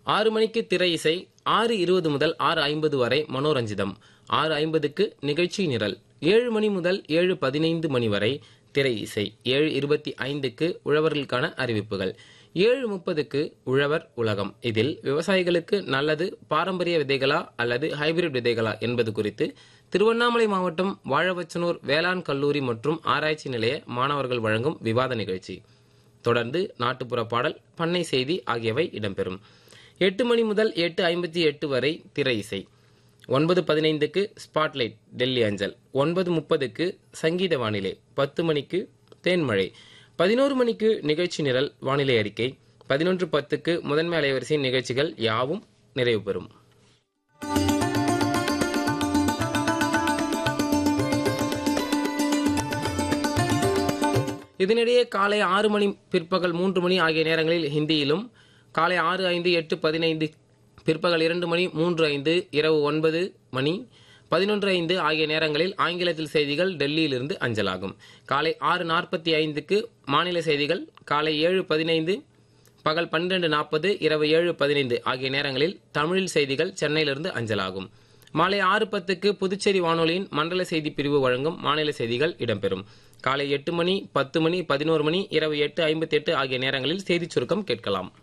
ஆறு மணிக்கு திரை இசை ஆறு இருபது முதல் ஆறு ஐம்பது வரை மனோரஞ்சிதம் ஆறு ஐம்பதுக்கு நிகழ்ச்சி நிரல் ஏழு மணி முதல் ஏழு பதினைந்து மணி வரை திரை இசை ஏழு இருபத்தி ஐந்துக்கு உழவர்களுக்கான அறிவிப்புகள் ஏழு முப்பதுக்கு உழவர் உலகம் இதில் விவசாயிகளுக்கு நல்லது பாரம்பரிய விதைகளா அல்லது ஹைபிரிட் விதைகளா என்பது குறித்து திருவண்ணாமலை மாவட்டம் வாழவச்சனூர் வேளாண் கல்லூரி மற்றும் ஆராய்ச்சி நிலைய மாணவர்கள் வழங்கும் விவாத நிகழ்ச்சி தொடர்ந்து நாட்டுப்புற பாடல் பண்ணை செய்தி ஆகியவை இடம்பெறும் எட்டு மணி முதல் எட்டு ஐம்பத்தி எட்டு வரை திரை இசை ஒன்பது பதினைந்துக்கு ஸ்பாட்லைட் டெல்லி அஞ்சல் ஒன்பது முப்பதுக்கு சங்கீத வானிலை பத்து மணிக்கு தேன்மழை பதினோரு மணிக்கு நிகழ்ச்சி நிரல் வானிலை அறிக்கை பதினொன்று பத்துக்கு முதன்மை அலைவரிசையின் நிகழ்ச்சிகள் யாவும் நிறைவு பெறும் இதனிடையே காலை ஆறு மணி பிற்பகல் மூன்று மணி ஆகிய நேரங்களில் ஹிந்தியிலும் காலை ஆறு ஐந்து எட்டு பதினைந்து பிற்பகல் இரண்டு மணி மூன்று ஐந்து இரவு ஒன்பது மணி பதினொன்று ஐந்து ஆகிய நேரங்களில் ஆங்கிலத்தில் செய்திகள் டெல்லியிலிருந்து அஞ்சலாகும் காலை ஆறு நாற்பத்தி ஐந்துக்கு மாநில செய்திகள் காலை ஏழு பதினைந்து பகல் பன்னிரண்டு நாற்பது இரவு ஏழு பதினைந்து ஆகிய நேரங்களில் தமிழில் செய்திகள் சென்னையிலிருந்து அஞ்சலாகும் மாலை ஆறு பத்துக்கு புதுச்சேரி வானொலியின் மண்டல செய்தி பிரிவு வழங்கும் மாநில செய்திகள் இடம்பெறும் காலை எட்டு மணி பத்து மணி பதினோரு மணி இரவு எட்டு ஐம்பத்தி எட்டு ஆகிய நேரங்களில் செய்திச் சுருக்கம் கேட்கலாம்